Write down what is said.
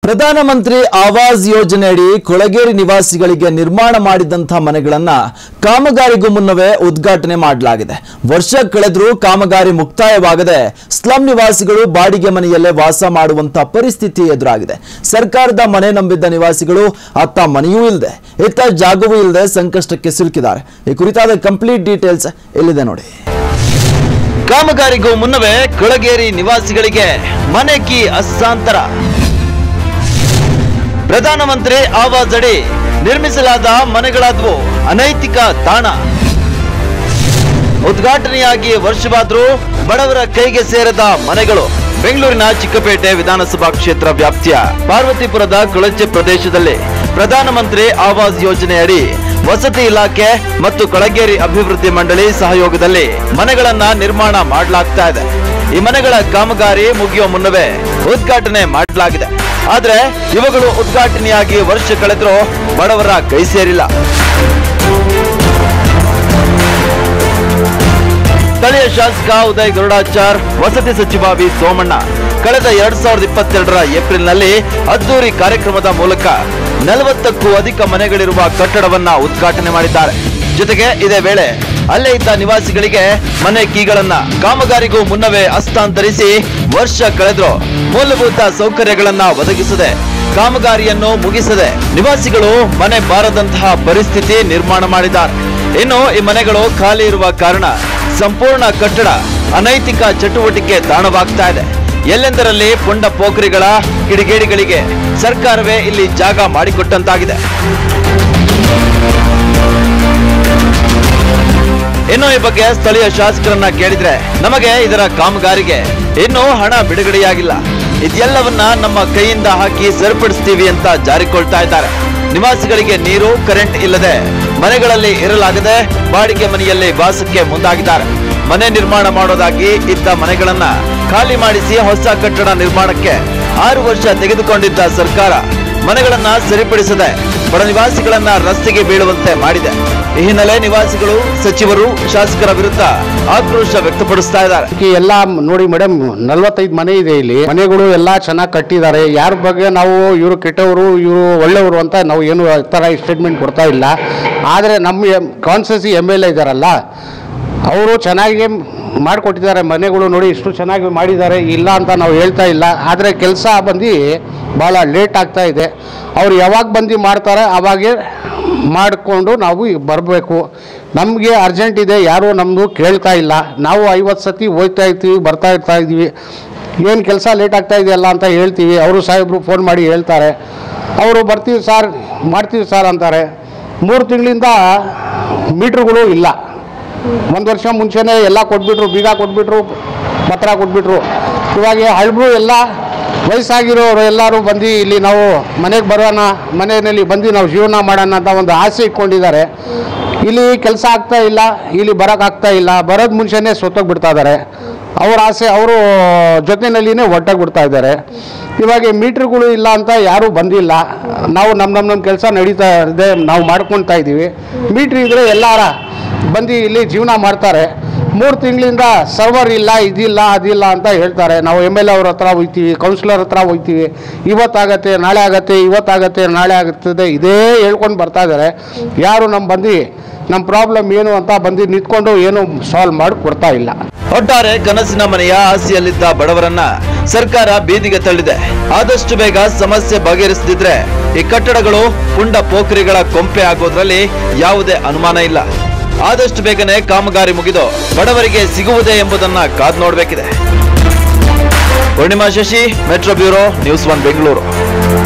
ಪ್ರಧಾನಮಂತ್ರಿ ಆವಾಸ್ ಯೋಜನೆಯಡಿ ಕೊಳಗೇರಿ ನಿವಾಸಿಗಳಿಗೆ ನಿರ್ಮಾಣ ಮಾಡಿದಂತಹ ಮನೆಗಳನ್ನ ಕಾಮಗಾರಿಗೂ ಮುನ್ನವೇ ಉದ್ಘಾಟನೆ ಮಾಡಲಾಗಿದೆ ವರ್ಷ ಕಳೆದರೂ ಕಾಮಗಾರಿ ಮುಕ್ತಾಯವಾಗದೆ ಸ್ಲಂ ನಿವಾಸಿಗಳು ಬಾಡಿಗೆ ಮನೆಯಲ್ಲೇ ವಾಸ ಮಾಡುವಂತ ಪರಿಸ್ಥಿತಿ ಎದುರಾಗಿದೆ ಸರ್ಕಾರದ ಮನೆ ನಂಬಿದ್ದ ನಿವಾಸಿಗಳು ಅತ್ತ ಮನೆಯೂ ಇಲ್ಲದೆ ಇತ್ತ ಜಾಗವೂ ಇಲ್ಲದೆ ಸಂಕಷ್ಟಕ್ಕೆ ಸಿಲುಕಿದ್ದಾರೆ ಈ ಕುರಿತಾದ ಕಂಪ್ಲೀಟ್ ಡೀಟೇಲ್ಸ್ ಇಲ್ಲಿದೆ ನೋಡಿ ಕಾಮಗಾರಿಗೂ ಮುನ್ನವೇ ಕೊಳಗೇರಿ ನಿವಾಸಿಗಳಿಗೆ ಮನೆ ಕೀ ಹಸ್ತಾಂತರ ಪ್ರಧಾನಮಂತ್ರಿ ಆವಾಸ್ ಅಡಿ ನಿರ್ಮಿಸಲಾದ ಮನೆಗಳಾದವು ಅನೈತಿಕ ತಾಣ ಉದ್ಘಾಟನೆಯಾಗಿ ವರ್ಷವಾದ್ರೂ ಬಡವರ ಕೈಗೆ ಸೇರದ ಮನೆಗಳು ಬೆಂಗಳೂರಿನ ಚಿಕ್ಕಪೇಟೆ ವಿಧಾನಸಭಾ ಕ್ಷೇತ್ರ ವ್ಯಾಪ್ತಿಯ ಪಾರ್ವತಿಪುರದ ಕೊಳಚೆ ಪ್ರದೇಶದಲ್ಲಿ ಪ್ರಧಾನಮಂತ್ರಿ ಆವಾಸ್ ಯೋಜನೆಯಡಿ ವಸತಿ ಇಲಾಖೆ ಮತ್ತು ಕೊಳಗೇರಿ ಅಭಿವೃದ್ಧಿ ಮಂಡಳಿ ಸಹಯೋಗದಲ್ಲಿ ಮನೆಗಳನ್ನ ನಿರ್ಮಾಣ ಮಾಡಲಾಗ್ತಾ ಇದೆ ಈ ಮನೆಗಳ ಕಾಮಗಾರಿ ಮುಗಿಯುವ ಮುನ್ನವೇ ಉದ್ಘಾಟನೆ ಮಾಡಲಾಗಿದೆ ಆದ್ರೆ ಇವುಗಳು ಉದ್ಘಾಟನೆಯಾಗಿ ವರ್ಷ ಕಳೆದ್ರೂ ಬಡವರ ಕೈ ಸೇರಿಲ್ಲ ಸ್ಥಳೀಯ ಶಾಸಕ ಉದಯ್ ಗರುಡಾಚಾರ್ ವಸತಿ ಸಚಿವ ವಿ ಸೋಮಣ್ಣ ಕಳೆದ ಎರಡ್ ಸಾವಿರದ ಇಪ್ಪತ್ತೆರಡರ ಏಪ್ರಿಲ್ನಲ್ಲಿ ಅದ್ದೂರಿ ಕಾರ್ಯಕ್ರಮದ ಮೂಲಕ ನಲವತ್ತಕ್ಕೂ ಅಧಿಕ ಮನೆಗಳಿರುವ ಕಟ್ಟಡವನ್ನ ಉದ್ಘಾಟನೆ ಮಾಡಿದ್ದಾರೆ ಜೊತೆಗೆ ಇದೇ ವೇಳೆ ಅಲ್ಲೇ ಇದ್ದ ನಿವಾಸಿಗಳಿಗೆ ಮನೆ ಕೀಗಳನ್ನ ಕಾಮಗಾರಿಗೂ ಮುನ್ನವೇ ಹಸ್ತಾಂತರಿಸಿ ವರ್ಷ ಕಳೆದ್ರು ಮೂಲಭೂತ ಸೌಕರ್ಯಗಳನ್ನ ಒದಗಿಸದೆ ಕಾಮಗಾರಿಯನ್ನು ಮುಗಿಸದೆ ನಿವಾಸಿಗಳು ಮನೆ ಬಾರದಂತಹ ಪರಿಸ್ಥಿತಿ ನಿರ್ಮಾಣ ಮಾಡಿದ್ದಾರೆ ಇನ್ನು ಈ ಮನೆಗಳು ಖಾಲಿ ಇರುವ ಕಾರಣ ಸಂಪೂರ್ಣ ಕಟ್ಟಡ ಅನೈತಿಕ ಚಟುವಟಿಕೆ ತಾಣವಾಗ್ತಾ ಇದೆ ಎಲ್ಲೆಂದರಲ್ಲಿ ಪುಂಡ ಪೋಖರಿಗಳ ಕಿಡಿಗೇಡಿಗಳಿಗೆ ಸರ್ಕಾರವೇ ಇಲ್ಲಿ ಜಾಗ ಮಾಡಿಕೊಟ್ಟಂತಾಗಿದೆ ಇನ್ನು ಈ ಬಗ್ಗೆ ಸ್ಥಳೀಯ ಶಾಸಕರನ್ನ ಕೇಳಿದ್ರೆ ನಮಗೆ ಇದರ ಕಾಮಗಾರಿಗೆ ಇನ್ನೂ ಹಣ ಬಿಡುಗಡೆಯಾಗಿಲ್ಲ ಇದೆಲ್ಲವನ್ನ ನಮ್ಮ ಕೈಯಿಂದ ಹಾಕಿ ಸರಿಪಡಿಸ್ತೀವಿ ಅಂತ ಜಾರಿಕೊಳ್ತಾ ಇದ್ದಾರೆ ನಿವಾಸಿಗಳಿಗೆ ನೀರು ಕರೆಂಟ್ ಇಲ್ಲದೆ ಮನೆಗಳಲ್ಲಿ ಇರಲಾಗದೆ ಬಾಡಿಗೆ ಮನೆಯಲ್ಲಿ ವಾಸಕ್ಕೆ ಮುಂದಾಗಿದ್ದಾರೆ ಮನೆ ನಿರ್ಮಾಣ ಮಾಡೋದಾಗಿ ಇದ್ದ ಮನೆಗಳನ್ನ ಖಾಲಿ ಮಾಡಿಸಿ ಹೊಸ ಕಟ್ಟಡ ನಿರ್ಮಾಣಕ್ಕೆ ಆರು ವರ್ಷ ತೆಗೆದುಕೊಂಡಿದ್ದ ಸರ್ಕಾರ ಮನೆಗಳನ್ನ ಸರಿಪಡಿಸದೆ ಬಡ ನಿವಾಸಿಗಳನ್ನ ರಸ್ತೆಗೆ ಬೀಳುವಂತೆ ಮಾಡಿದೆ ಈ ಹಿನ್ನೆಲೆ ನಿವಾಸಿಗಳು ಸಚಿವರು ಶಾಸಕರ ವಿರುದ್ಧ ಆಕ್ರೋಶ ವ್ಯಕ್ತಪಡಿಸ್ತಾ ಇದ್ದಾರೆ ಈ ಎಲ್ಲ ನೋಡಿ ಮೇಡಮ್ ನಲ್ವತ್ತೈದು ಮನೆ ಇದೆ ಇಲ್ಲಿ ಮನೆಗಳು ಎಲ್ಲ ಚೆನ್ನಾಗಿ ಕಟ್ಟಿದ್ದಾರೆ ಯಾರ ಬಗ್ಗೆ ನಾವು ಇವರು ಕೆಟ್ಟವರು ಇವರು ಒಳ್ಳೆಯವರು ಅಂತ ನಾವು ಏನು ಆ ಥರ ಸ್ಟೇಟ್ಮೆಂಟ್ ಕೊಡ್ತಾ ಇಲ್ಲ ಆದರೆ ನಮ್ಮ ಕಾನ್ಸಸಿ ಎಮ್ ಎಲ್ ಎ ಇದ್ದಾರಲ್ಲ ಅವರು ಚೆನ್ನಾಗಿ ಮಾಡಿಕೊಟ್ಟಿದ್ದಾರೆ ಮನೆಗಳು ನೋಡಿ ಇಷ್ಟು ಚೆನ್ನಾಗಿ ಮಾಡಿದ್ದಾರೆ ಇಲ್ಲ ಅಂತ ನಾವು ಹೇಳ್ತಾ ಇಲ್ಲ ಆದರೆ ಕೆಲಸ ಬಂದು ಭಾಳ ಲೇಟ್ ಆಗ್ತಾ ಇದೆ ಅವ್ರು ಯಾವಾಗ ಬಂದು ಮಾಡ್ತಾರೆ ಅವಾಗೇ ಮಾಡಿಕೊಂಡು ನಾವು ಈಗ ಬರಬೇಕು ನಮಗೆ ಅರ್ಜೆಂಟ್ ಇದೆ ಯಾರೂ ನಮ್ಮದು ಕೇಳ್ತಾ ಇಲ್ಲ ನಾವು ಐವತ್ತು ಸತಿ ಹೋಗ್ತಾ ಇರ್ತೀವಿ ಬರ್ತಾ ಇರ್ತಾ ಇದ್ದೀವಿ ಏನು ಕೆಲಸ ಲೇಟ್ ಆಗ್ತಾ ಇದೆಯಲ್ಲ ಅಂತ ಹೇಳ್ತೀವಿ ಅವರು ಸಾಹೇಬರು ಫೋನ್ ಮಾಡಿ ಹೇಳ್ತಾರೆ ಅವರು ಬರ್ತೀವಿ ಸರ್ ಮಾಡ್ತೀವಿ ಸರ್ ಅಂತಾರೆ ಮೂರು ತಿಂಗಳಿಂದ ಮೀಟ್ರುಗಳು ಇಲ್ಲ ಒಂದು ವರ್ಷ ಮುಂಚೆನೇ ಎಲ್ಲ ಕೊಟ್ಬಿಟ್ರು ಬೀಗ ಕೊಟ್ಬಿಟ್ರು ಪತ್ರ ಕೊಟ್ಬಿಟ್ರು ಇವಾಗ ಹಳ್ಬರು ಎಲ್ಲ ವಯಸ್ಸಾಗಿರೋರು ಎಲ್ಲರೂ ಬಂದು ಇಲ್ಲಿ ನಾವು ಮನೆಗೆ ಬರೋಣ ಮನೆಯಲ್ಲಿ ಬಂದು ನಾವು ಜೀವನ ಮಾಡೋಣ ಅಂತ ಒಂದು ಆಸೆ ಇಟ್ಕೊಂಡಿದ್ದಾರೆ ಇಲ್ಲಿ ಕೆಲಸ ಆಗ್ತಾ ಇಲ್ಲ ಇಲ್ಲಿ ಬರೋಕ್ಕಾಗ್ತಾ ಇಲ್ಲ ಬರೋದು ಮುಂಚೆನೇ ಸೊತ್ತೋಗ್ಬಿಡ್ತಾ ಇದ್ದಾರೆ ಅವ್ರ ಆಸೆ ಅವರು ಜೊತೆಯಲ್ಲಿನೇ ಒಟ್ಟಾಗಿ ಬಿಡ್ತಾ ಇದ್ದಾರೆ ಇವಾಗ ಮೀಟ್ರ್ಗಳು ಇಲ್ಲ ಅಂತ ಯಾರೂ ಬಂದಿಲ್ಲ ನಾವು ನಮ್ಮ ನಮ್ಮ ನಮ್ಮ ಕೆಲಸ ನಡೀತಾ ಇದೆ ನಾವು ಮಾಡ್ಕೊಳ್ತಾ ಇದ್ದೀವಿ ಮೀಟ್ರ್ ಇದ್ದರೆ ಎಲ್ಲಾರ ಬಂದು ಇಲ್ಲಿ ಜೀವನ ಮಾಡ್ತಾರೆ ಮೂರು ತಿಂಗಳಿಂದ ಸರ್ವರ್ ಇಲ್ಲ ಇದಿಲ್ಲ ಅದಿಲ್ಲ ಅಂತ ಹೇಳ್ತಾರೆ ನಾವು ಎಮ್ ಎಲ್ ಎ ಅವ್ರ ಹತ್ರ ಹೋಗ್ತೀವಿ ಕೌನ್ಸಿಲರ್ ಹತ್ರ ಹೋಗ್ತೀವಿ ಇವತ್ತಾಗತ್ತೆ ನಾಳೆ ಆಗತ್ತೆ ಇವತ್ತಾಗತ್ತೆ ನಾಳೆ ಆಗುತ್ತದೆ ಇದೇ ಹೇಳ್ಕೊಂಡು ಬರ್ತಾ ಇದ್ದಾರೆ ಯಾರು ನಮ್ಮ ಬಂದು ನಮ್ಮ ಪ್ರಾಬ್ಲಮ್ ಏನು ಅಂತ ಬಂದು ನಿಂತ್ಕೊಂಡು ಏನು ಸಾಲ್ವ್ ಮಾಡಿ ಕೊಡ್ತಾ ಇಲ್ಲ ಒಟ್ಟಾರೆ ಕನಸಿನ ಮನೆಯ ಆಸೆಯಲ್ಲಿದ್ದ ಬಡವರನ್ನ ಸರ್ಕಾರ ಬೀದಿಗೆ ತಳ್ಳಿದೆ ಆದಷ್ಟು ಬೇಗ ಸಮಸ್ಯೆ ಬಗೆಹರಿಸದಿದ್ರೆ ಈ ಕಟ್ಟಡಗಳು ಪುಂಡ ಪೋಖರಿಗಳ ಕೊಂಪೆ ಆಗೋದ್ರಲ್ಲಿ ಯಾವುದೇ ಅನುಮಾನ ಇಲ್ಲ ಆದಷ್ಟು ಬೇಗನೆ ಕಾಮಗಾರಿ ಮುಗಿದು ಬಡವರಿಗೆ ಸಿಗುವುದೇ ಎಂಬುದನ್ನ ಕಾದ್ ನೋಡಬೇಕಿದೆ Poornima Shashi metro bureau news one Bengaluru